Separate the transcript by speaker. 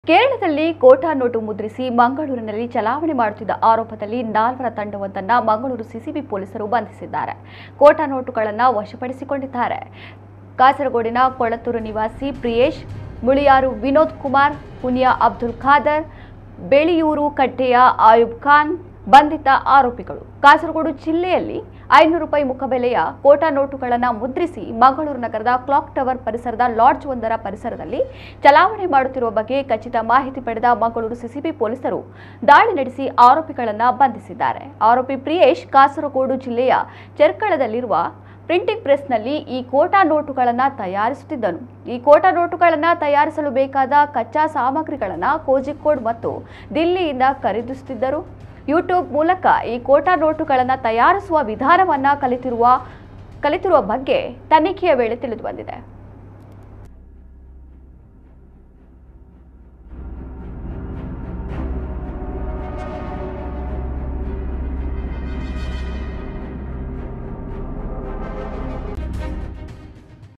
Speaker 1: ಕೇರಳದಲ್ಲಿ ಕೋಟಾ ನೋಟು ಮುದ್ರಿಸಿ ಮಂಗಳೂರಿನಲ್ಲಿ ಚಲಾವಣೆ ಮಾಡುತ್ತಿದ್ದ ಆರೋಪದಲ್ಲಿ ನಾಲ್ವರ ತಂಡವೊಂದನ್ನು ಮಂಗಳೂರು ಸಿಸಿಬಿ ಪೊಲೀಸರು ಬಂಧಿಸಿದ್ದಾರೆ ಕೋಟಾ ನೋಟುಗಳನ್ನು ವಶಪಡಿಸಿಕೊಂಡಿದ್ದಾರೆ ಕಾಸರಗೋಡಿನ ಕೊಳತೂರು ನಿವಾಸಿ ಪ್ರಿಯೇಶ್ ಮುಳಿಯಾರು ವಿನೋದ್ ಕುಮಾರ್ ಹುನಿಯಾ ಅಬ್ದುಲ್ ಖಾದರ್ ಬೆಳಿಯೂರು ಕಟ್ಟೆಯ ಆಯುಬ್ ಖಾನ್ ಬಂಧಿತ ಆರೋಪಿಗಳು ಕಾಸರಗೋಡು ಜಿಲ್ಲೆಯಲ್ಲಿ ಐನೂರು ರೂಪಾಯಿ ಮುಖಬೆಲೆಯ ಕೋಟಾ ನೋಟುಗಳನ್ನು ಮುದ್ರಿಸಿ ಮಂಗಳೂರು ನಗರದ ಕ್ಲಾಕ್ ಟವರ್ ಪರಿಸರದ ಲಾಡ್ಜ್ ಒಂದರ ಪರಿಸರದಲ್ಲಿ ಚಲಾವಣೆ ಮಾಡುತ್ತಿರುವ ಬಗ್ಗೆ ಖಚಿತ ಮಾಹಿತಿ ಪಡೆದ ಮಂಗಳೂರು ಸಿಸಿಬಿ ಪೊಲೀಸರು ದಾಳಿ ನಡೆಸಿ ಆರೋಪಿಗಳನ್ನು ಬಂಧಿಸಿದ್ದಾರೆ ಆರೋಪಿ ಪ್ರಿಯೇಶ್ ಕಾಸರಗೋಡು ಜಿಲ್ಲೆಯ ಚೆರ್ಕಳದಲ್ಲಿರುವ ಪ್ರಿಂಟಿಂಗ್ ಪ್ರೆಸ್ನಲ್ಲಿ ಈ ಕೋಟಾ ನೋಟುಗಳನ್ನು ತಯಾರಿಸುತ್ತಿದ್ದನು ಈ ಕೋಟಾ ನೋಟುಗಳನ್ನು ತಯಾರಿಸಲು ಬೇಕಾದ ಕಚ್ಚಾ ಸಾಮಗ್ರಿಗಳನ್ನು ಕೋಜಿಕೋಡ್ ಮತ್ತು ದಿಲ್ಲಿಯಿಂದ ಖರೀದಿಸುತ್ತಿದ್ದರು ಯೂಟ್ಯೂಬ್ ಮೂಲಕ ಈ ಕೋಟಾ ನೋಟುಗಳನ್ನು ತಯಾರಿಸುವ ವಿಧಾನವನ್ನು ಕಲಿತಿರುವ ಕಲಿತಿರುವ ಬಗ್ಗೆ ತನಿಖೆಯ ವೇಳೆ ತಿಳಿದು ಬಂದಿದೆ